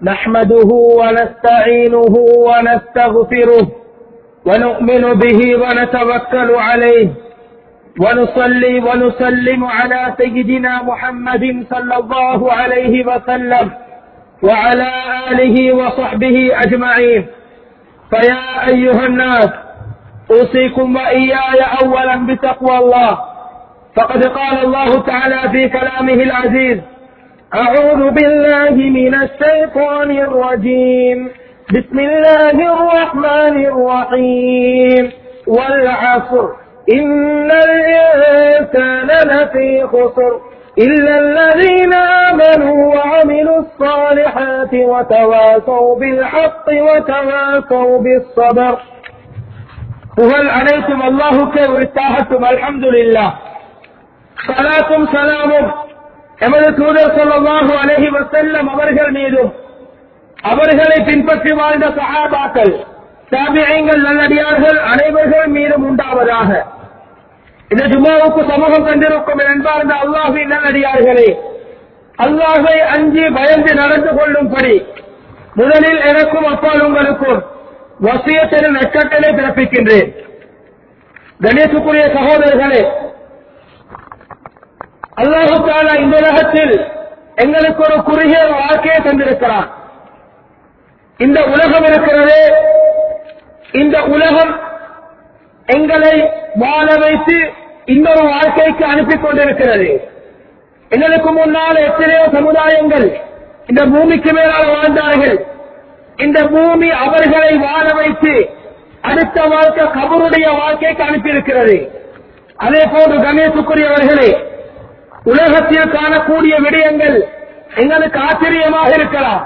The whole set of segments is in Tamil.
نحمده ونستعينه ونستغفره ونؤمن به ونتوكل عليه ونصلي ونسلم على سيدنا محمد صلى الله عليه وسلم وعلى آله وصحبه أجمعين فيا أيها الناس أوصيكم وإياي أولا بتقوى الله فقد قال الله تعالى في كلامه العزيز أعوذ بالله من الشيطان الرجيم بسم الله الرحمن الرحيم والعصر إن الإنسان لفي خسر إلا الذين آمنوا وعملوا الصالحات وتواصوا بالحق وتواصوا بالصبر புகழ் அனைத்தும் அல்லாஹுக்கே உரித்தாகட்டும் அல்ஹம்துலில்லா சலாத்தும் சலாமும் எமது தூதர் சொல்லவாஹு அலஹி வசல்லம் அவர்கள் மீதும் அவர்களை பின்பற்றி வாழ்ந்த சஹாபாக்கள் தாபியங்கள் நல்லடியார்கள் அனைவர்கள் மீதும் உண்டாவதாக இந்த ஜுமாவுக்கு சமூகம் கண்டிருக்கும் என்பார்ந்த அல்லாஹின் நல்லடியார்களே அல்லாஹை அஞ்சி பயந்து நடந்து கொள்ளும்படி முதலில் எனக்கும் அப்பால் உங்களுக்கும் வசியத்தின் நட்சத்திரை பிறப்பிக்கின்றேன் கணேசுக்குரிய சகோதரர்களே அல்லாஹுக்கான இந்த உலகத்தில் எங்களுக்கு ஒரு குறுகிய வாழ்க்கையை தந்திருக்கிறான் இந்த உலகம் இருக்கிறது இந்த உலகம் எங்களை வாழ வைத்து இன்னொரு வாழ்க்கைக்கு அனுப்பி கொண்டிருக்கிறது எங்களுக்கு முன்னால் எத்தனையோ சமுதாயங்கள் இந்த பூமிக்கு மேலால் வாழ்ந்தார்கள் இந்த பூமி அவர்களை வாழ வைத்து அடுத்த வாழ்க்கை கபருடைய வாழ்க்கைக்கு அனுப்பியிருக்கிறது அதே போன்று கணேசுக்குரியவர்களே உலகத்தில் காணக்கூடிய விடயங்கள் எங்களுக்கு ஆச்சரியமாக இருக்கலாம்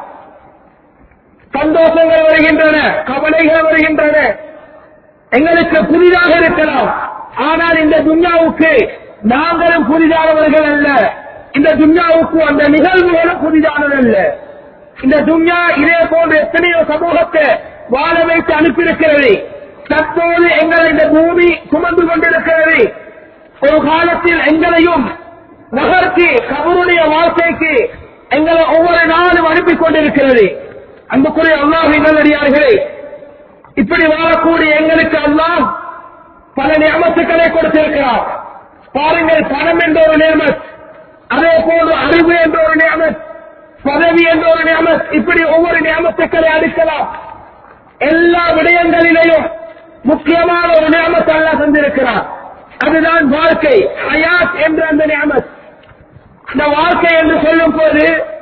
சந்தோஷங்கள் வருகின்றன கவலைகள் வருகின்றன எங்களுக்கு புதிதாக இருக்கலாம் ஆனால் இந்த துன்யாவுக்கு நாங்களும் புதிதானவர்கள் அல்ல இந்த துன்யாவுக்கு அந்த நிகழ்வுகளும் புதிதானதல்ல இந்த துன்யா இதே போன்ற எத்தனையோ சமூகத்தை வாழ வைத்து அனுப்பியிருக்கிறது தற்போது எங்களை இந்த பூமி சுமந்து கொண்டிருக்கிறது ஒரு காலத்தில் எங்களையும் நகர்த்தி கபருடைய வாழ்க்கைக்கு எங்களை ஒவ்வொரு நாளும் அனுப்பி கொண்டிருக்கிறது அன்புக்குரிய அல்லாஹ் நல்லடியார்களே இப்படி வாழக்கூடிய எங்களுக்கு அல்லாம் பல நியமத்துக்களை கொடுத்திருக்கிறார் பாருங்கள் பணம் என்ற ஒரு நியமத் அதே போன்று அறிவு என்ற ஒரு நியமத் பதவி என்ற ஒரு நியமத் இப்படி ஒவ்வொரு நியமத்துக்களை அடிக்கலாம் எல்லா விடயங்களிலேயும் முக்கியமான ஒரு நியமத்தை அல்லா தந்திருக்கிறார் அதுதான் வாழ்க்கை ஹயாத் என்ற அந்த நியமத் அந்த வாழ்க்கை என்று சொல்லும் போது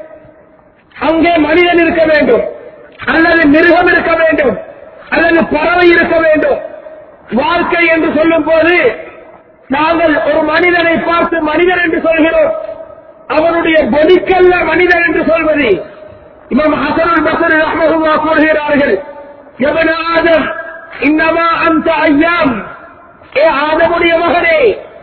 அங்கே மனிதன் இருக்க வேண்டும் அல்லது மிருகம் இருக்க வேண்டும் அல்லது பறவை இருக்க வேண்டும் வாழ்க்கை என்று சொல்லும் போது நாங்கள் ஒரு மனிதனை பார்த்து மனிதன் என்று சொல்கிறோம் அவனுடைய பொடிக்கல்ல மனிதன் என்று சொல்வது இமாம் ஹசனுல் பசர் ரஹ்மஹுல்லா கூறுகிறார்கள் எவன ஆதம் இன்னமா அந்த ஐயாம் ஏ ஆதமுடைய மகனே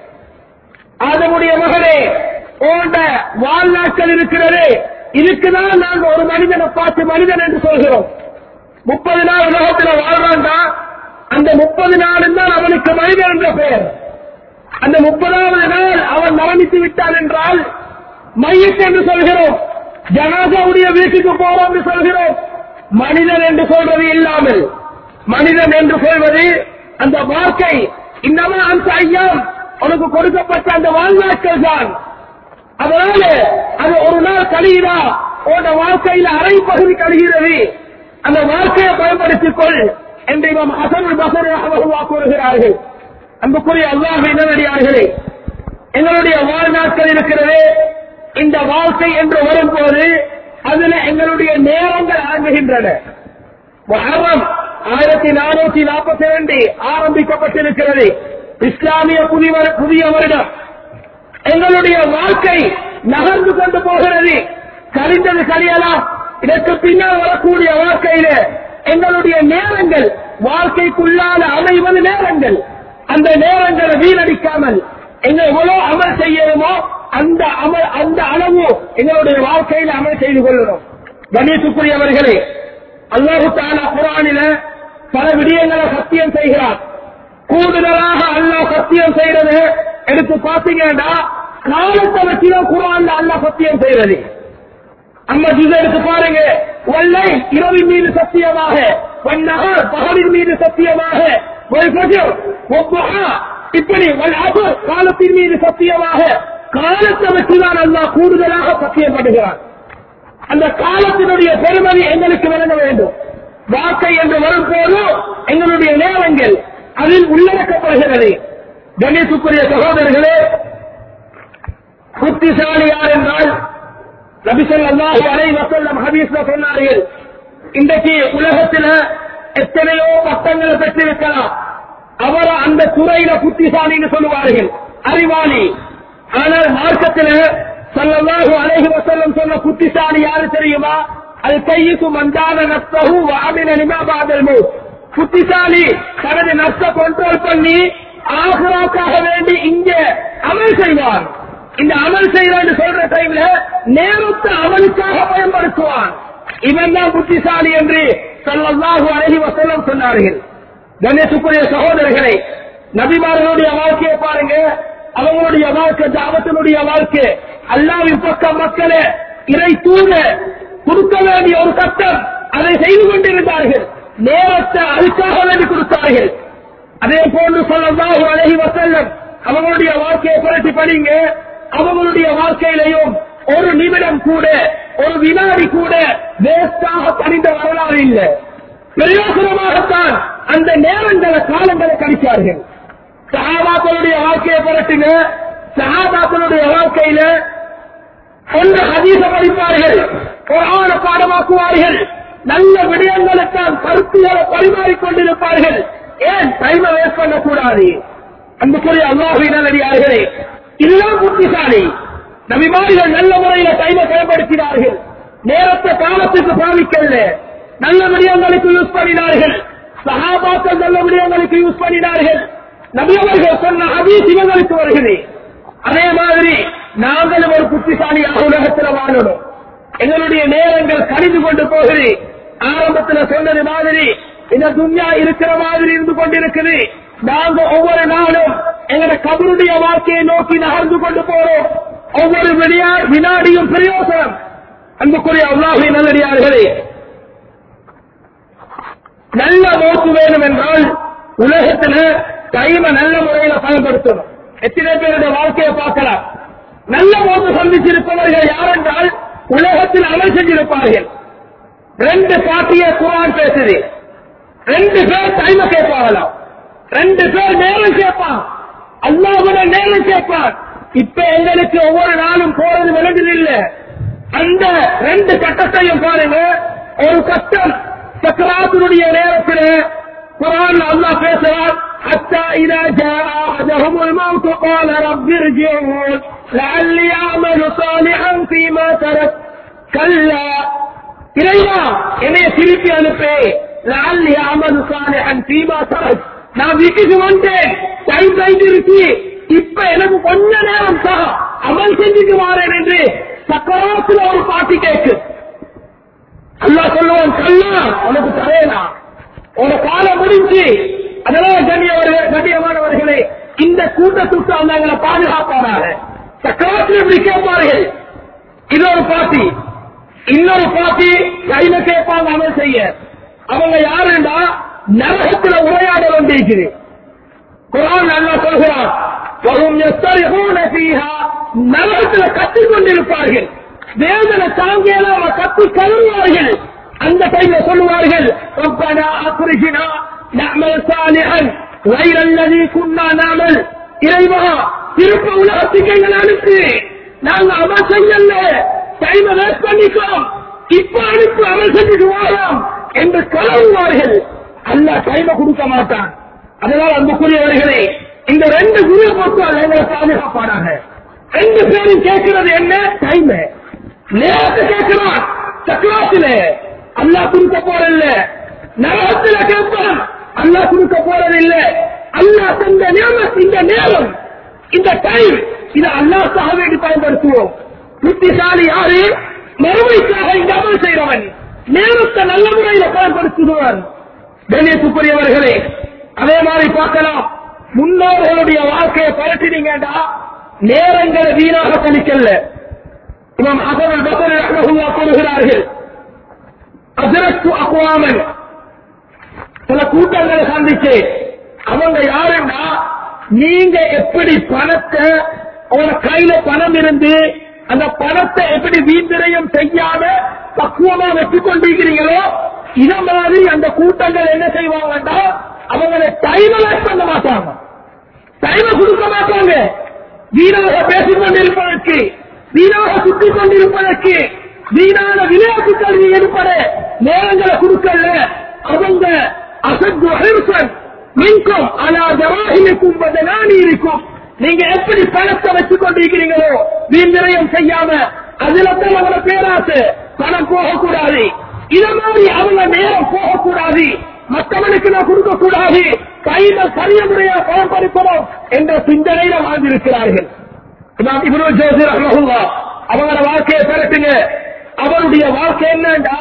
ஆதமுடைய மகனே போன்ற வாழ்நாட்கள் இருக்கிறது இதுக்குதான் நாங்கள் ஒரு மனிதனை பார்த்து மனிதன் என்று சொல்கிறோம் முப்பது நாள் உலகத்தில் வாழ்றான்டா அந்த முப்பது நாளும் தான் அவனுக்கு மனிதன் என்ற பெயர் அந்த முப்பதாவது நாள் அவன் மரணித்து விட்டான் என்றால் மையத் என்று சொல்கிறோம் ஜனாசாவுடைய வீட்டுக்கு போறோம் என்று சொல்கிறோம் மனிதன் என்று சொல்றது இல்லாமல் மனிதன் என்று சொல்வது அந்த வாழ்க்கை இன்னமும் அந்த ஐயம் உனக்கு கொடுக்கப்பட்ட அந்த வாழ்நாட்கள் தான் அதனால அது ஒரு நாள் கழியுதா உன்னோட வாழ்க்கையில அரை பகுதி கழிகிறது அந்த வாழ்க்கையை பயன்படுத்திக் கொள் என்று இவன் அசல் பசராக கூறுகிறார்கள் அன்புக்குரிய அல்லாஹ் என்னடியார்களே எங்களுடைய வாழ்நாட்கள் இருக்கிறது இந்த வாழ்க்கை என்று வரும்போது அதுல எங்களுடைய நேரங்கள் அடங்குகின்றன மஹரம் ஆயிரத்தி நானூத்தி நாற்பத்தி ரெண்டு ஆரம்பிக்கப்பட்டிருக்கிறது இஸ்லாமிய புதிய புதிய வருடம் எங்களுடைய வாழ்க்கை நகர்ந்து கொண்டு போகிறது கழிந்தது கழியலாம் இதற்கு பின்னால் வரக்கூடிய வாழ்க்கையில எங்களுடைய நேரங்கள் வாழ்க்கைக்குள்ளான அமைவது நேரங்கள் அந்த நேரங்களை வீணடிக்காமல் எங்க எவ்வளவு அமல் செய்யணுமோ அந்த அமல் அந்த அளவு எங்களுடைய வாழ்க்கையில அமல் செய்து கொள்ளணும் கணேசுக்குரியவர்களே அல்லாஹு தாலா குரானில பல விடயங்களை சத்தியம் செய்கிறார் கூடுதலாக அல்லாஹ் சத்தியம் செய்யறது எடுத்து பாத்தீங்கன்னா காலத்தை வச்சுதான் குரான்ல அல்லாஹ் சத்தியம் செய்யறது அம்மா ஜூஸ் எடுத்து பாருங்க வல்லை இரவின் மீது சத்தியமாக வன்னகர் பகலின் மீது சத்தியமாக வல் ஃபஜர் வத்துஹா இப்படி வல் அபர் காலத்தின் மீது சத்தியமாக காலத்தை வச்சுதான் அல்லாஹ் கூடுதலாக சத்தியப்படுகிறான் அந்த காலத்தினுடைய பெருமதி எங்களுக்கு விளங்க வேண்டும் வாக்கை என்று வரும்போது எங்களுடைய நேரங்கள் அதில் உள்ளடக்கப்படுகிறது கணேசுக்குரிய சகோதரர்களே புத்திசாலி யார் என்றால் நபிசல்லாஹு அலை வசல்லம் ஹபீஸ்ல சொன்னார்கள் இன்றைக்கு உலகத்துல எத்தனையோ பட்டங்களை பெற்றிருக்கலாம் அவர் அந்த துறையில புத்திசாலின்னு சொல்லுவார்கள் அறிவாளி ஆனால் மார்க்கத்துல சல்லல்லாஹு அலைஹி வஸல்லம் சொன்ன புத்திசாலி யாரு தெரியுமா அது கையுக்கு மந்தான நப்சஹு வாமின நிமாபாதல் மூத் புத்திசாலி தனது நஷ்ட கண்ட்ரோல் பண்ணி ஆகராக்காக வேண்டி இங்க அமல் செய்வான் இந்த அமல் செய்யறான்னு சொல்ற டைம்ல நேரத்தை அவனுக்காக பயன்படுத்துவான் இவன் தான் புத்திசாலி என்று சல்லல்லாஹு அலைஹி வஸல்லம் சொன்னார்கள் கணேசுக்குரிய சகோதரர்களை நபிமார்களுடைய வாழ்க்கையை பாருங்க அவங்களுடைய வாழ்க்கை தாவத்தினுடைய வாழ்க்கை அல்லாவின் பக்கம் மக்களே இறை தூங்க கொடுக்க வேண்டிய ஒரு கட்டம் அதை செய்து கொண்டிருந்தார்கள் நேரத்தை அதுக்காக வேண்டி கொடுத்தார்கள் அதே போன்று சொல்லலாம் அழகி வசல்லம் அவங்களுடைய வாழ்க்கையை புரட்டி படிங்க அவங்களுடைய வாழ்க்கையிலையும் ஒரு நிமிடம் கூட ஒரு வினாடி கூட வேஸ்டாக கணிந்த வரலாறு இல்லை பிரயோசனமாகத்தான் அந்த நேரங்களை காலங்களை கணித்தார்கள் சஹாபாக்களுடைய வாழ்க்கையை புரட்டுங்க சஹாபாக்களுடைய வாழ்க்கையில ஒன்று ஹதீச படிப்பார்கள் குரான பாடமாக்குவார்கள் நல்ல விடயங்களுக்கான் கருத்துகளை பரிமாறிக் கொண்டிருப்பார்கள் ஏன் டைமை வேஸ்ட் பண்ணக்கூடாது அன்புக்குரிய அல்லாஹுவின் நல்லடியார்களே இதுதான் புத்திசாலி நபிமாரிகள் நல்ல முறையில டைமை பயன்படுத்தினார்கள் நேரத்தை காலத்துக்கு பாவிக்கல நல்ல விடயங்களுக்கு யூஸ் பண்ணினார்கள் சஹாபாக்கள் நல்ல விடயங்களுக்கு யூஸ் பண்ணினார்கள் நபி அவர்கள் சொன்ன ஹதீஸ் இவங்களுக்கு வருகிறது அதே மாதிரி நாங்களும் ஒரு புத்திசாலியாக உலகத்தில் வாழணும் எங்களுடைய நேரங்கள் கணிந்து கொண்டு போகுது ஆரம்பத்தில் சொன்னது மாதிரி இந்த துன்யா இருக்கிற மாதிரி இருந்து கொண்டிருக்குது நாங்க ஒவ்வொரு நாளும் எங்களோட கபருடைய வாழ்க்கையை நோக்கி நகர்ந்து கொண்டு போறோம் ஒவ்வொரு விடியா வினாடியும் பிரயோசனம் அன்புக்குரிய அல்லாஹை நல்லடியார்களே நல்ல நோக்கு வேணும் என்றால் உலகத்துல டைமை நல்ல முறையில பயன்படுத்தணும் எத்தனை பேருடைய வாழ்க்கையை பார்க்கலாம் நல்ல போது சந்திச்சிருப்பவர்கள் யார் என்றால் உலகத்தில் அமல் செஞ்சிருப்பார்கள் ரெண்டு பாட்டிய குரான் பேசுது ரெண்டு பேர் டைமை கேட்பாங்களாம் ரெண்டு பேர் நேரம் கேட்பான் அல்லாஹுட நேரம் கேட்பான் இப்ப எங்களுக்கு ஒவ்வொரு நாளும் போறது விளங்குது இல்ல அந்த ரெண்டு கட்டத்தையும் பாருங்க ஒரு கட்டம் சக்கராத்தினுடைய நேரத்தில் குரான் அல்லாஹ் பேசுவார் حتى إذا جاء أحدهم الموت قال رب ارجعون لعلي أعمل صالحا فيما ترك كلا இறைவா என்னைய திருப்பி அனுப்பே லஅல்லி அமலு சாலிஹன் ஃபீமா தரக் நான் வீட்டுக்கு வந்தேன் டைம் டைம் இருக்கு இப்ப எனக்கு கொஞ்ச நேரம் தான் அமல் செஞ்சுட்டு வாரேன் என்று சக்கராத்துல ஒரு பாட்டி கேக்கு அல்லா சொல்லுவான் கல்லா உனக்கு தரேனா உன காலம் முடிஞ்சு அதெல்லாம் கண்ணியவர்கள் கண்ணியமானவர்களே இந்த கூட்டத்துக்கு அவங்க எங்களை பாதுகாப்பானாக சக்கராத்தில் இப்படி கேட்பார்கள் இது ஒரு பாட்டி இன்னொரு பாட்டி கையில கேட்பாங்க அமல் செய்ய அவங்க யாருண்டா நரகத்துல உரையாட வேண்டியிருக்குது குரான் நல்லா சொல்கிறான் வரும் يسترخون فيها நரகத்துல கத்திக் கொண்டிருப்பார்கள் வேதனை தாங்கியெல்லாம் கத்தி கருவார்கள் அந்த டைம்ல சொல்லுவார்கள் ربنا اخرجنا نعمل صالحا غير الذي كنا نعمل இறைவா திருப்ப உலகத்துக்கு எங்களை அனுப்பி நாங்க அமல் செய்யல டைம் வேஸ்ட் பண்ணிட்டோம் இப்ப அனுப்பி அமல் செஞ்சுட்டு வாழலாம் என்று கலவுவார்கள் அல்ல டைமை கொடுக்க மாட்டான் அதனால் அன்புக்குரியவர்களே இந்த ரெண்டு குரு மக்கள் எங்களை பாதுகாப்பானாங்க ரெண்டு பேரும் கேட்கிறது என்ன டைம் நேரத்தை கேட்கிறான் சக்கராத்தில அல்லா கொடுக்க போறதில்ல நரகத்துல கேட்பான் அல்லா கொடுக்க போறதில்ல அல்லா தந்த நேரம் இந்த நேரம் இந்த டைம் இதை அல்லாஹாக வேண்டி பயன்படுத்துவோம் புத்திசாலி யாரு மறுமைக்காக இந்த அமல் செய்றவன் நேரத்தை நல்ல முறையில பயன்படுத்துகிறவன் கண்ணியத்துக்குரியவர்களே அதே மாதிரி பார்க்கலாம் முன்னோர்களுடைய வாழ்க்கையை பரட்டினீங்கடா நேரங்களை வீணாக கணிக்கல இமாம் ஹசன் பசரி ரஹ்மஹுல்லா கூறுகிறார்கள் அஜரத்து அக்வாமன் சில கூட்டங்களை சந்திச்சு அவங்க யாருன்னா நீங்க எப்படி பணத்தை உங்க கையில பணம் இருந்து அந்த பணத்தை எப்படி வீண்விரயம் செய்யாம பக்குவமா வச்சு கொண்டிருக்கிறீங்களோ இத மாதிரி அந்த கூட்டங்கள் என்ன செய்வாங்கன்னா அவங்களை டைம் பண்ண மாட்டாங்க டைம் கொடுக்க மாட்டாங்க வீணாக பேசிக் கொண்டிருப்பதற்கு வீணாக சுற்றிக் கொண்டிருப்பதற்கு வீணான விளையாட்டுக்கள் ஈடுபட நேரங்களை கொடுக்கல அவங்க அசத்து அஹிம்சன் மின்கும் அலா ஜவாஹிலுக்கும் பதனானி இருக்கும் நீங்க எப்படி பணத்தை வச்சுக் கொண்டிருக்கிறீங்களோ வீண் விரயம் செய்யாம அதுல தான் அவங்கள பேராசு பணம் போகக்கூடாது இத மாதிரி அவங்க நேரம் போகக்கூடாது மற்றவனுக்கு நான் கொடுக்க கூடாது கையில சரிய முறையா பணம் பறிப்போம் என்ற சிந்தனையில வாழ்ந்திருக்கிறார்கள் இமாம் இப்னு ஜோசி ரஹ்மஹுல்லா அவங்களோட வாழ்க்கையை பெறட்டுங்க அவருடைய வாழ்க்கை என்னண்டா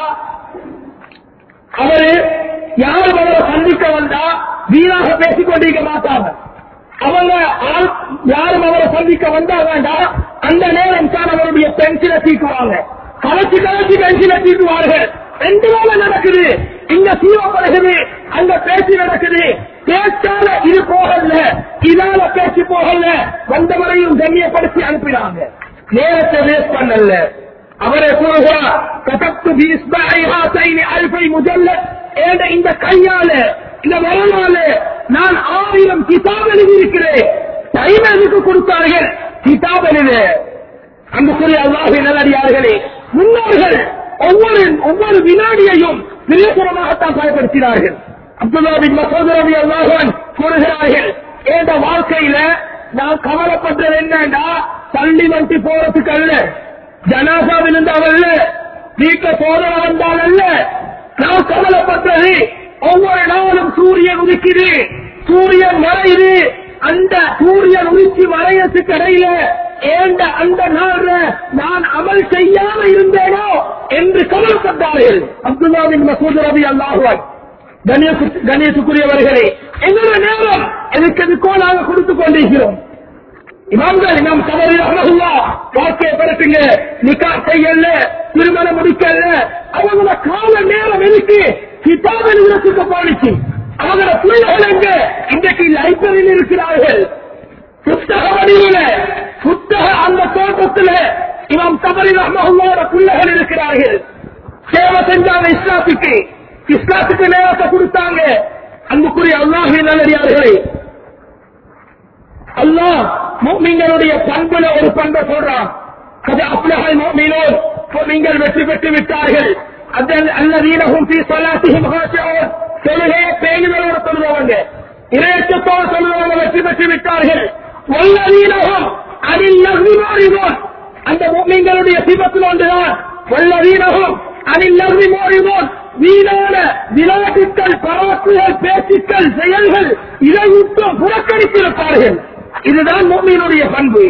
அவரு யாரும் அவரை சந்திக்க வந்தா வீணாக பேசிக் கொண்டிருக்க மாட்டாங்க அவங்க ஆள்- யாரும் அவரை சந்திக்க வந்தாங்கண்டா அந்த நேரம் தான் அவருடைய பென்சிலை தீக்குவாங்க கலச்சி கலச்சி பென்சிலை தீக்குவார்கள் ரெண்டு வேலை நடக்குது இங்க சீவ பழகுது அங்க பேச்சு நடக்குது பேச்சால இது போகல இதால பேச்சு போகல வந்தவரையும் கண்ணியப்படுத்தி அனுப்பினாங்க நேரத்தை வேஸ்ட் பண்ணல அவரே கூறுகிறார் கதப்து பீஸ்பாயிஹாத்தைனி அல்பை முஜல்ல ஏண்ட இந்த கையால இந்த வரலால நான் ஆயிரம் கிதாப் எழுதியிருக்கிறேன் டைம் எதுக்கு கொடுத்தார்கள் கிதாப் எழுது அன்புக்குரிய அல்லாஹி நல்லடியார்களே முன்னோர்கள் ஒவ்வொரு ஒவ்வொரு வினாடியையும் பிரியசுரமாகத்தான் பயன்படுத்தினார்கள் அப்துல்லா பின் மசூத் ரவி அல்லாஹன் கூறுகிறார்கள் ஏண்ட வாழ்க்கையில நான் கவலைப்பட்டது என்னன்னா தள்ளி வண்டி போறதுக்கு அல்ல ஜனாசாவில் இருந்தவல்ல வீட்டுல சோதனை வந்தால் அல்ல நான் கவலைப்பட்டது ஒவ்வொரு நாளும் சூரியன் உதிக்குது சூரியன் மறையுது அந்த சூரியன் உதிச்சு மறையத்துக்கு இடையில ஏண்ட அந்த நாள்ல நான் அமல் செய்யாம இருந்தேனோ என்று கவலைப்பட்டார்கள் அப்துல்லாவின் மசூத் ரவி அல்லாஹுவன் கணேசு- கணேசுக்குரியவர்களே எங்களோட நேரம் எதுக்கு எதுக்கோ நாங்கள் கொடுத்துக் கொண்டிருக்கிறோம் இமாம்கள் இமாம் தவறு ரஹ்மஹுல்லா வாழ்க்கையை பெறட்டுங்க நிக்கா செய்யல திருமணம் முடிக்கல அவங்களோட கால நேரம் எதுக்கு கிதாப் எழுதுறதுக்கு போனிச்சு அவங்களோட பிள்ளைகள் எங்க இன்றைக்கு லைப்ரரியில் இருக்கிறார்கள் புத்தக வடிவில புத்தக அந்த தோட்டத்தில் இமாம் தவறி ரஹ்மஹுல்லாவோட பிள்ளைகள் இருக்கிறார்கள் சேவை செஞ்சாங்க இஸ்லாத்துக்கு இஸ்லாத்துக்கு நேரத்தை கொடுத்தாங்க அன்புக்குரிய அல்லாஹி நல்லடியார்களே அல்லாஹ் முஃமின்களுடைய பண்புல ஒரு பண்பை சொல்றான் அது அப்லஹல் முஃமினூன் நீங்கள் வெற்றி பெற்று விட்டார்கள் அதல் அல்லதீனஹும் ஃபீ ஸலாத்திஹிம் ஹாஷிஊன் தொழுகையை பேணுதலோடு சொல்லுவாங்க இறையச்சத்தோடு சொல்லுவாங்க வெற்றி பெற்று விட்டார்கள் வல்லதீனஹும் அனில் லஹ்வி மாறிதோன் அந்த முஃமின்களுடைய சிபத்தில் ஒன்றுதான் வல்லதீனஹும் அனில் லஹ்வி மாறிதோன் வீணான விளையாட்டுக்கள் பரவக்குகள் பேச்சுக்கள் செயல்கள் இதை விட்டு புறக்கணித்திருப்பார்கள் இதுதான் மோமியினுடைய பண்பு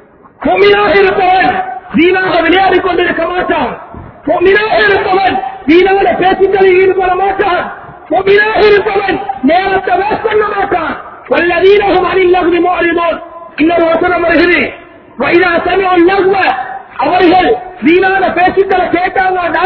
மோமினாக இருப்பவன் வீணாக விளையாடிக் கொண்டிருக்க மாட்டான் மோமினாக இருப்பவன் வீணான பேச்சுக்களில் ஈடுபட மாட்டான் மோமினாக இருப்பவன் நேரத்தை வேஸ்ட் பண்ண மாட்டான் வல்லதீனகம் அணில்லகுதி மாறினோன் இன்னொரு வசனம் வருகிறது வைரா சமயம் லகுவ அவர்கள் வீணான பேச்சுக்களை கேட்டாங்கன்னா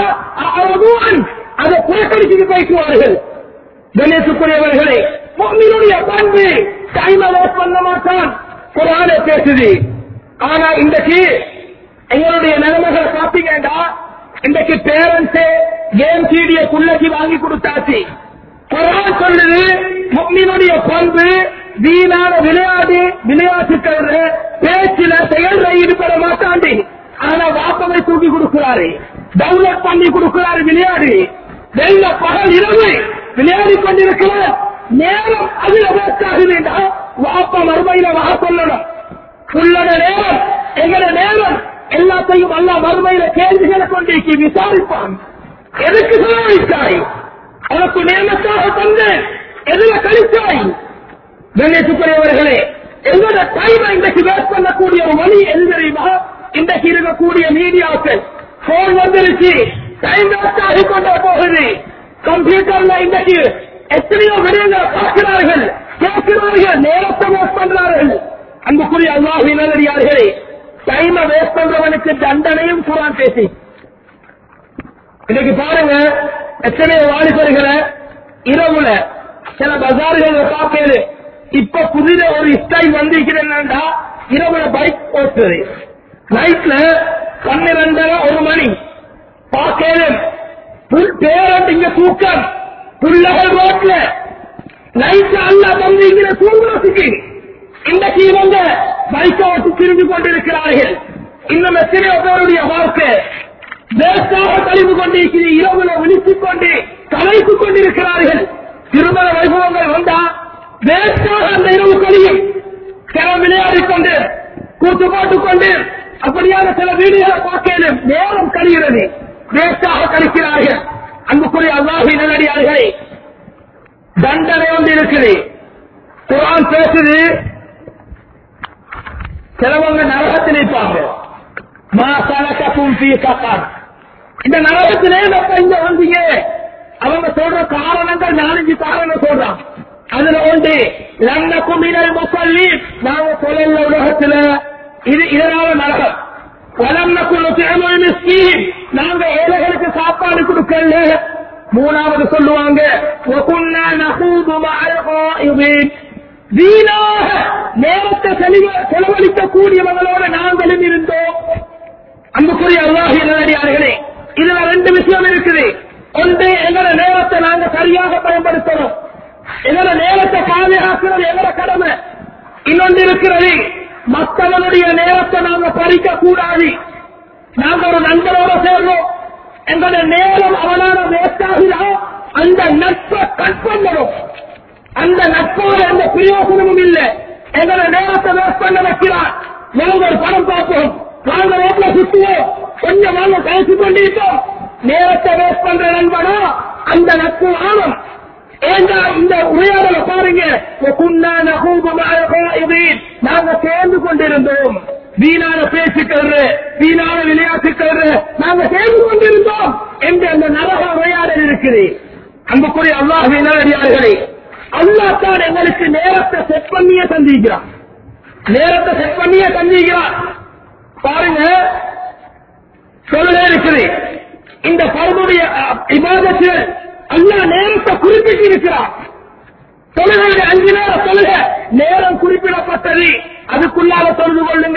அவன் அதை புறக்கணிச்சு பேசுவார்கள் கணேசுக்குரியவர்களே மோமினுடைய பண்பு டைம் வேஸ்ட் பண்ண மாட்டான் குரானே பேசுது ஆனா இன்றைக்கு எங்களுடைய நிலைமைகள் பாத்தீங்கன்னா இன்றைக்கு பேரண்ட்ஸே கேம் சீடிய புள்ளைக்கு வாங்கி கொடுத்தாச்சு குரான் சொல்லுது மோமினுடைய பண்பு வீணான விளையாடு விளையாட்டுக்கள் பேச்சில செயல்ல ஈடுபட மாட்டாண்டி ஆனா வாப்பமை தூக்கி கொடுக்கிறாரு டவுன்லோட் பண்ணி கொடுக்கிறாரு விளையாடு வெள்ள பகல் இரவு விளையாடி கொண்டிருக்கிறார் நேரம் அதுல வேஸ்டாகுதுண்டா வாப்ப மறுமையில வா சொல்லணும் உள்ளத நேரம் எங்கட நேரம் எல்லாத்தையும் அல்ல மறுமையில கேள்விகளை கொண்டிருக்கி விசாரிப்பான் எதுக்கு செலவழித்தாய் உனக்கு நேமத்தாக தந்தேன் எதுல கழித்தாய் கணேசுக்குரியவர்களே எங்களோட டைமை இன்றைக்கு வேஸ்ட் பண்ணக்கூடிய ஒரு வழி எது தெரியுமா இன்றைக்கு இருக்கக்கூடிய மீடியாக்கள் போன் வந்துருச்சு டைம் வேஸ்ட் ஆகி கொண்டே போகுது கம்ப்யூட்டர்ல இன்றைக்கு எத்தனையோ விடயங்களை பார்க்கிறார்கள் கேட்கிறார்கள் நேரத்தை வேஸ்ட் பண்றார்கள் அன்புக்குரிய அல்லாஹி நல்லடியார்களே டைமை வேஸ்ட் பண்றவனுக்கு தண்டனையும் குரான் பேசி இன்னைக்கு பாருங்க எத்தனை வாலிபர்களை இரவுல சில பஜார்கள் பார்க்கிறது இப்ப புதித ஒரு ஸ்டைல் வந்திருக்கிறேன்னா இரவுல பைக் ஓட்டுறது நைட்ல பன்னிரண்டரை ஒரு மணி பார்க்கலும் புல் பேரண்ட் இங்க தூக்கம் புள்ளகள் ரோட்ல நைட்ல அல்ல தந்திங்கிற தூங்குறதுக்கு இன்னைக்கு இவங்க பைக்கை ஓட்டு திரிந்து கொண்டிருக்கிறார்கள் இன்னும் எத்தனையோ பேருடைய வாழ்க்கை வேஸ்டாக கழிவு கொண்டிருக்கிற இரவுல விழித்துக் கொண்டு கலைத்துக் கொண்டிருக்கிறார்கள் திருமண வைபவங்கள் வந்தா வேஸ்டாக அந்த இரவு கழியும் சில விளையாடிக் கொண்டு கூத்து போட்டுக் கொண்டு அப்படியான சில வீடுகளை பார்க்கலும் நேரம் கழிகிறது வேஸ்டாக கழிக்கிறார்கள் அன்புக்குரிய அல்லாஹி நல்லடியார்களே தண்டனை ஒன்று இருக்குது குரான் பேசுது சிலவங்க நரகத்தில் இருப்பாங்க மா சலகக்கும் ஃபீ சகர் இந்த நரகத்திலே நம்ம இங்க வந்தீங்க அவங்க சொல்ற காரணங்கள் நாலஞ்சு காரணம் சொல்றான் அதுல ஒன்று லன்னக்கும் மினல் முசல்லி நாங்க சொல்லல உலகத்துல இது இதனால நரகம் வலன்னக்குள்ள திறமை மிஸ்கீன் நாங்க ஏழைகளுக்கு சாப்பாடு கொடுக்கல மூணாவது சொல்லுவாங்க وَكُنَّا نَخُوضُ مَعَ الْخَائِضِينَ வீணாக நேரத்தை செலவ- செலவழிக்க கூடியவங்களோட நாங்களும் இருந்தோம் அன்புக்குரிய அல்லாஹி நல்லடியார்களே இதுல ரெண்டு விஷயம் இருக்குது ஒன்று எங்களோட நேரத்தை நாங்க சரியாக பயன்படுத்தணும் எங்களோட நேரத்தை பாதுகாக்கிறது எங்களோட கடமை இன்னொன்று இருக்கிறது மற்றவனுடைய நேரத்தை நாங்க பறிக்க கூடாது நாங்க ஒரு நண்பரோட சேர்றோம் எங்களோட நேரம் அவனால வேஸ்ட் ஆகுதா அந்த நட்பை கட் பண்ணணும் அந்த நட்போட எந்த பிரயோசனமும் இல்லை எங்களை நேரத்தை வேஸ்ட் பண்ண வைக்கிறார் நாங்க ஒரு படம் பார்ப்போம் நாங்க ரோட்ல சுத்துவோம் கொஞ்சம் நாங்க கழிச்சு கொண்டிருக்கோம் நேரத்தை வேஸ்ட் பண்ற நண்பனா அந்த நட்பு ஆழம் ஏண்டா இந்த உரையாடலை பாருங்க وَكُنَّا نَخُوضُ مَعَ الْخَائِضِينَ. நாங்க சேர்ந்து கொண்டிருந்தோம் வீணான பேச்சுக்கள் வீணான விளையாட்டுக்கள் நாங்க சேர்ந்து கொண்டிருந்தோம் என்று அந்த நரக உரையாடல் இருக்குது அன்புக்குரிய அல்லாஹ் நல்லடியார்களே அல்லாஹ் தான் எங்களுக்கு நேரத்தை செட் பண்ணியே தந்திருக்கிறான் நேரத்தை செட் பண்ணியே தந்திருக்கிறான் பாருங்க சொல்ல இருக்குது இந்த பருவடைய இபாதத்தில் அல்லாஹ் நேரத்தை குறிப்பிட்டு இருக்கிறார் தொழுகையில அஞ்சு நேரம் தொழுக நேரம் குறிப்பிடப்பட்டது அதுக்குள்ளாக தொழுது கொள்ளுங்க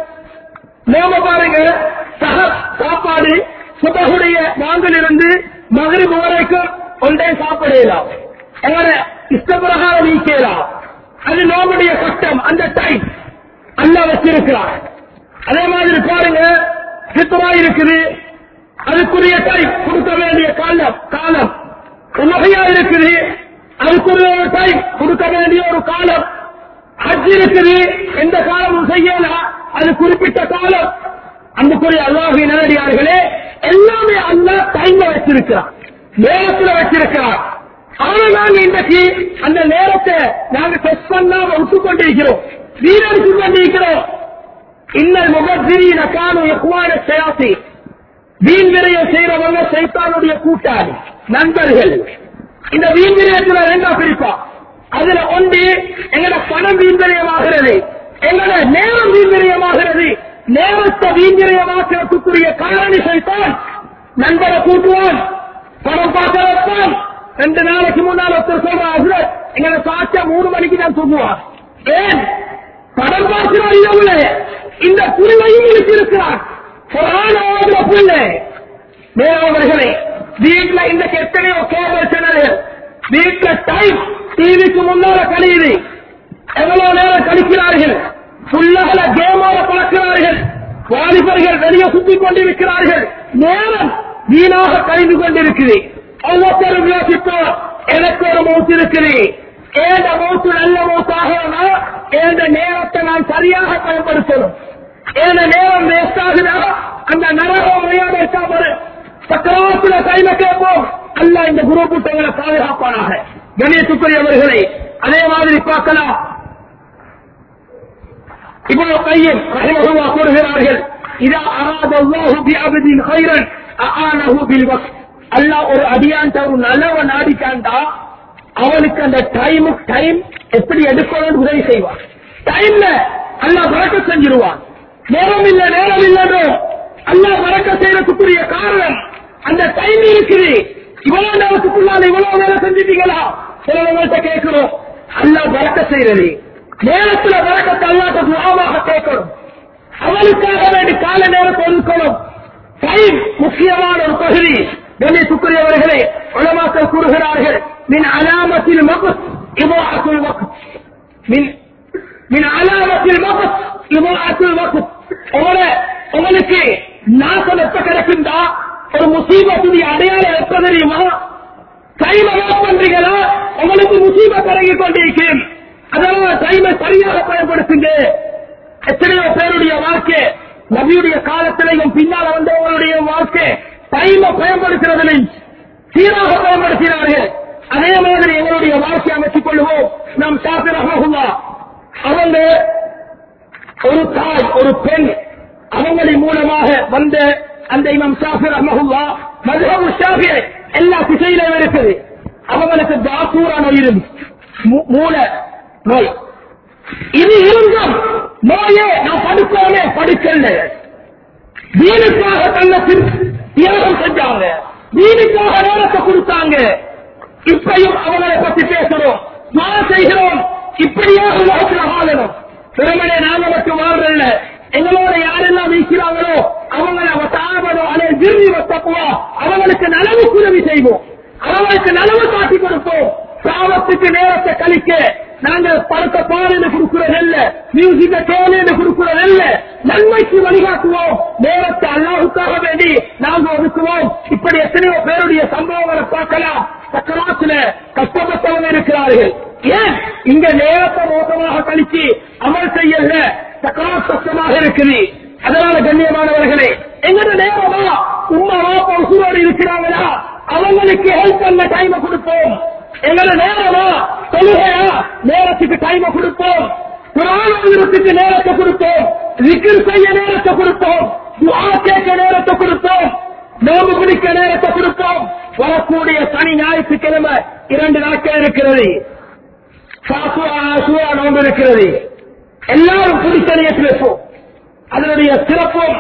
நேம பாருங்க சக சாப்பாடு சுபகுடைய வாங்கிலிருந்து மகரிபு வரைக்கும் ஒன்றே சாப்பிடலாம் எங்களோட இஷ்டப்பிரகாரம் நீக்கலாம் அது நோமுடைய சட்டம் அந்த டைம் அல்லா வச்சிருக்கிறார் அதே மாதிரி பாருங்க சித்தமா இருக்குது அதுக்குரிய டைம் கொடுக்க வேண்டிய காலம் காலம் உலகையா இருக்குது அதுக்குரிய ஒரு டைம் கொடுக்க வேண்டிய ஒரு காலம் ஹஜ் இருக்குது எந்த காலமும் செய்யலாம் அது குறிப்பிட்ட காலம் அன்புக்குரிய அல்லாஹி நேரடியார்களே எல்லாமே அல்லாஹ் டைம்ல வச்சிருக்கிறார் நேரத்துல வச்சிருக்கிறார் ஆனா நாங்க இன்றைக்கு அந்த நேரத்தை நாங்க டெஸ்ட் பண்ணாம விட்டு கொண்டிருக்கிறோம் வீணடிச்சு கொண்டிருக்கிறோம் இன்னல் முகத்திரியின காணும் எக்குவான செயலாசி வீண் விரயம் செய்யறவங்க சைத்தானுடைய கூட்டாளி நண்பர்கள் இந்த வீண் விரயத்துல ரெண்டா பிரிப்பா அதுல ஒன்று எங்கட பணம் வீண் விரயமாகிறது எங்கட நேரம் வீண் விரயமாகிறது நேரத்தை வீண் விரயமாக்கிறதுக்குரிய காரணி சைத்தான் நண்பரை கூட்டுவான் பணம் பார்க்க வைப்பான் ரெண்டு நாளைக்கு முன்னால் ஒருத்தர் சொல்றாரு எங்களை சாச்சா மூணு மணிக்கு தான் தூங்குவான் ஏன் படம் பார்க்கிறார் இரவுல இந்த புள்ளையும் இருக்கிறார் புறான புள்ளை மேலாளர்களே வீட்டுல இந்த எத்தனையோ கேபிள் சேனல்கள் வீட்டுல டைம் டிவிக்கு முன்னால கழியுது எவ்வளவு நேரம் கழிக்கிறார்கள் புள்ளகளை கேமோட பழக்கிறார்கள் வாலிபர்கள் வெளியே சுத்திக் கொண்டிருக்கிறார்கள் நேரம் வீணாக கழிந்து கொண்டிருக்குது ஒவ்வொருத்தரும் யோசிப்போம் எனக்கு ஒரு மௌத்து இருக்குது ஏந்த மௌத்து நல்ல மௌத்தாகனா ஏந்த நேரத்தை நான் சரியாக பயன்படுத்தணும் ஏந்த நேரம் வேஸ்ட் ஆகுதா அந்த நரக முறையாக இருக்காமல் சக்கராத்துல கையில கேட்போம் அல்ல இந்த குரு கூட்டங்களை பாதுகாப்பானாக கணேசுக்குரியவர்களை அதே மாதிரி பார்க்கலாம் இவ்வளவு கையில் ரஹிமஹுல்லா கூறுகிறார்கள் இதா அராத அல்லாஹு பி அபதின் கைரன் அஆனஹு பில் வக்த் அல்லாஹ் ஒரு அடியான்ட்ட ஒரு நல்லவ நாடிட்டாண்டா அவனுக்கு அந்த டைம் டைம் எப்படி எடுக்கணும்னு உதவி செய்வான் டைம்ல அல்லாஹ் பறக்க செஞ்சிருவான் நேரம் இல்ல நேரம் இல்லைன்னு அல்லாஹ் வரக்க செய்யறதுக்குரிய காரணம் அந்த டைம் இருக்குது இவ்வளவு நேரத்துக்குள்ளால இவ்வளவு வேலை செஞ்சிட்டீங்களா சிலவங்கள்ட்ட கேட்கிறோம் அல்லாஹ் வரக்க செய்யறது நேரத்துல வரக்கத்தை அல்லாத துவாவாக கேட்கணும் அவனுக்காக வேண்டி கால நேரத்தை ஒதுக்கணும் டைம் முக்கியமான ஒரு பகுதி கண்ணியத்துக்குரியவர்களே உலமாக்கள் கூறுகிறார்கள் மின் அலாமத்தில் மகுத் இவாத்துல் வகுத் மின் மின் அலாமத்தில் மகுத் இவாத்துல் வகுத் உங்கள உங்களுக்கு நாசம் எப்ப கிடைக்குண்டா ஒரு முசீபத்துடைய அடையாளம் எப்ப தெரியுமா டைம் அலோட் பண்றீங்களா உங்களுக்கு முசீபத் இறங்கி கொண்டிருக்கிறேன் அதனால டைமை சரியாக பயன்படுத்துங்க எத்தனையோ பேருடைய வாழ்க்கை நபியுடைய காலத்திலையும் பின்னால வந்தவங்களுடைய வாழ்க்கை டைமை பயன்படுத்துறதில்லை சீராக பயன்படுத்தினார்கள் அதே மாதிரி எங்களுடைய வாழ்க்கை அமைத்துக் கொள்வோம் நாம் சாப்பிட அவங்க ஒரு தாய் ஒரு பெண் அவங்களின் மூலமாக வந்த அந்த இமாம் ஷாஃபி ரஹ்மஹுல்லா மதுஹபு ஷாஃபி எல்லா திசையிலும் இருக்குது அவங்களுக்கு தாசூரா நோய் இருந்து மூ- மூல நோய் இது இருந்தும் நோயே நான் படுக்கவே படுக்கல வீணுக்காக தன்னை திரு- தியாகம் செஞ்சாங்க வீணுக்காக நேரத்தை கொடுத்தாங்க இப்பையும் அவங்களை பத்தி பேசுறோம் நான் செய்கிறோம் இப்படியாக உலகத்தில் வாழணும் பெருமனே நாங்க மட்டும் வாழ்றல்ல எங்களோட யாரெல்லாம் வீசுறாங்களோ அவங்களை தாபனோ அதை விரும்பி வத்தப்போ அவங்களுக்கு நலவு உதவி செய்வோம் அவங்களுக்கு நலவு காட்டி கொடுப்போம் சாபத்துக்கு நேரத்தை கழிக்க நாங்கள் படுத்த பாடன்னு கொடுக்கிறதில்ல மியூசிக்க கேளுன்னு கொடுக்கிறதில்ல நன்மைக்கு வழிகாட்டுவோம் நேரத்தை அல்லாஹுக்காக வேண்டி நாங்கள் ஒதுக்குவோம் இப்படி எத்தனையோ பேருடைய சம்பவங்களை பார்க்கலாம் சக்கராத்துல கஷ்டப்பட்டவங்க இருக்கிறார்கள் ஏன் இங்க நேரத்தை மோசமாக கழிச்சு அமல் செய்யல சக்கராத் கஷ்டமாக இருக்குது அதனால கண்ணியமானவர்களே எங்கட நேரமா உமா வாப்பா உசுரோடு இருக்கிறாங்களா அவங்களுக்கு ஹெல்ப் பண்ண டைம் கொடுப்போம் எங்களோட நேரமா தொழுகையா நேரத்துக்கு டைம் கொடுப்போம் புராணத்துக்கு நேரத்தை கொடுப்போம் விக்கிர் செய்ய நேரத்தை கொடுப்போம் துஆ கேட்க நேரத்தை கொடுப்போம் நோம்பு பிடிக்க நேரத்தை கொடுப்போம் வரக்கூடிய சனி ஞாயிற்றுக்கிழமை இரண்டு நாட்கள் இருக்கிறது சாசுவா ஆசுவா நோம்பு இருக்கிறது எல்லாரும் பிடித்த நேரத்தில் இருப்போம் அதனுடைய சிறப்பும்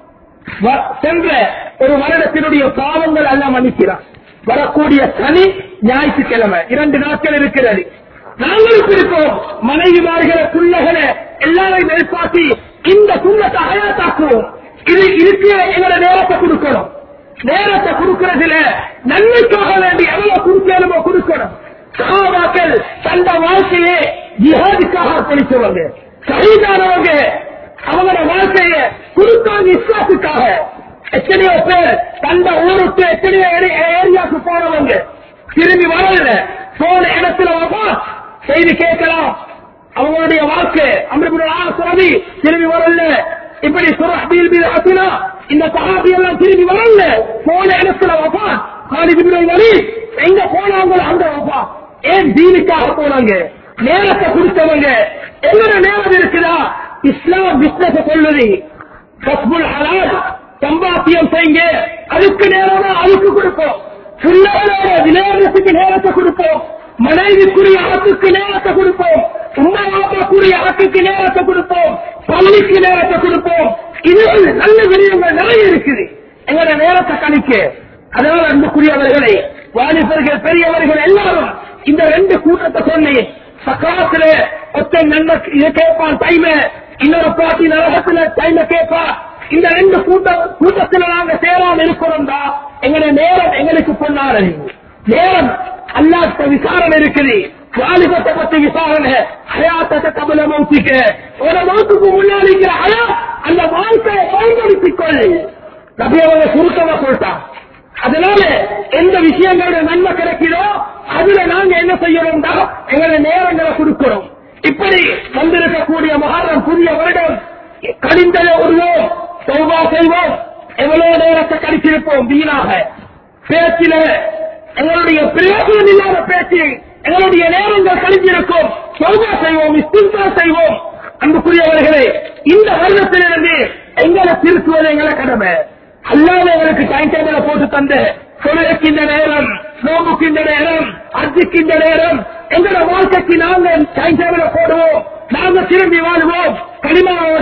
வ- சென்ற ஒரு வருடத்தினுடைய பாவங்கள் எல்லாம் மன்னிக்கிறார் வரக்கூடிய சனி ஞாயிற்றுக்கிழமை இரண்டு நாட்கள் இருக்கிறது நாங்களும் இருக்கோம் மனைவிமார்களை பிள்ளைகளை எல்லாரையும் எதிர்பார்த்து இந்த சுண்ணத்தை அயாத்தாக்குவோம் இது இதுக்கு எங்களோட நேரத்தை கொடுக்கணும் நேரத்தை கொடுக்கறதுல நன்மைக்காக வேண்டி எவ்வளவு கொடுக்கணுமோ கொடுக்கணும் சகாபாக்கள் தந்த வாழ்க்கையே ஜிஹாதுக்காக அர்ப்பணிச்சவங்க சகிதானவங்க அவங்களோட வாழ்க்கைய கொடுத்தாங்க இஸ்லாத்துக்காக எத்தனையோ பேர் தந்த ஊருக்கு எத்தனையோ ஏரி- ஏரியாவுக்கு போனவங்க திரும்பி வரல போன இடத்துல வா செய்தி கேட்கலாம் அவங்களுடைய வாழ்க்கை அமிர்தா சுரவி திரும்பி வரல இப்படி சுரஹீல் பின் ஹசீனா இந்த சஹாபி எல்லாம் திரும்பி வரல போன இடத்துல வபா காலித் பின் வலீத் எங்க போனாங்களோ அங்க வபா ஏன் தீனுக்காக போனாங்க நேரத்தை கொடுத்தவங்க எங்களோட நேரம் இருக்குதா இஸ்லாம் பிசினஸ் சொல்லுது கஸ்புல் ஹலால் சம்பாத்தியம் செய்யுங்க அதுக்கு நேரம் அதுக்கு கொடுப்போம் பிள்ளைகளோட விளையாடுறதுக்கு நேரத்தை கொடுப்போம் மனைவிக்குரிய ஆத்துக்கு நேரத்தை கொடுப்போம் உமா பாப்பாக்குரிய ஆத்துக்கு நேரத்தை கொடுப்போம் பள்ளிக்கு நேரத்தை கொடுப்போம் இது நல்ல விடயங்கள் நிறைய இருக்குது எங்களோட நேரத்தை கணிக்க அதனால அன்புக்குரியவர்களை வாலிபர்கள் பெரியவர்கள் எல்லாரும் இந்த ரெண்டு கூட்டத்தை சொன்னி சக்காலத்துல ஒத்த நன்மை இதை கேட்பான் டைம இன்னொரு பாட்டி நரகத்துல டைம கேட்பா இந்த ரெண்டு கூட்ட கூட்டத்துல நாங்க சேராம இருக்கிறோம்டா எங்களுடைய நேரம் எங்களுக்கு பொன்னாரு நேரம் அல்லாத்த விசாரணை இருக்குது வாலிபத்தை பத்தி விசாரணை ஹயாத்தத்தை கபல மௌத்திக்க ஒரு மௌத்துக்கு முன்னாடி இருக்கிற ஹயா அந்த வாழ்க்கையை பயன்படுத்திக் கொள் நபி அவங்க சுருக்கமா சொல்லிட்டான் அதனால எந்த விஷயங்களோட நன்மை கிடைக்கிறோ அதுல நாங்க என்ன செய்யறோம்டா எங்களை நேரங்களை கொடுக்கிறோம் இப்படி வந்திருக்கக்கூடிய மகாரம் புதிய வருடம் கழிந்ததை விடுவோம் சௌபா செய்வோம் எவ்வளவு நேரத்தை கழிச்சிருப்போம் வீணாக பேச்சில எங்களுடைய பிரயோஜனம் இல்லாத பேச்சு எங்களுடைய நேரங்கள் கழிஞ்சிருக்கும் சௌபா செய்வோம் இஸ்தின்பா செய்வோம் அன்புக்குரியவர்களே இந்த வருடத்திலிருந்து எங்களை திருத்துவது எங்களை கடமை அல்லாத எங்களுக்கு டைம் டேபிள போட்டு தந்து தொழிலுக்கு இந்த நேரம் நோம்புக்கு இந்த நேரம் அர்ஜுக்கு இந்த நேரம் எங்களோட வாழ்க்கைக்கு நாங்க டைம் டேபிள போடுவோம் நாங்க திரும்பி வாழுவோம் களிமாவோட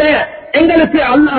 எங்களுக்கு அல்ல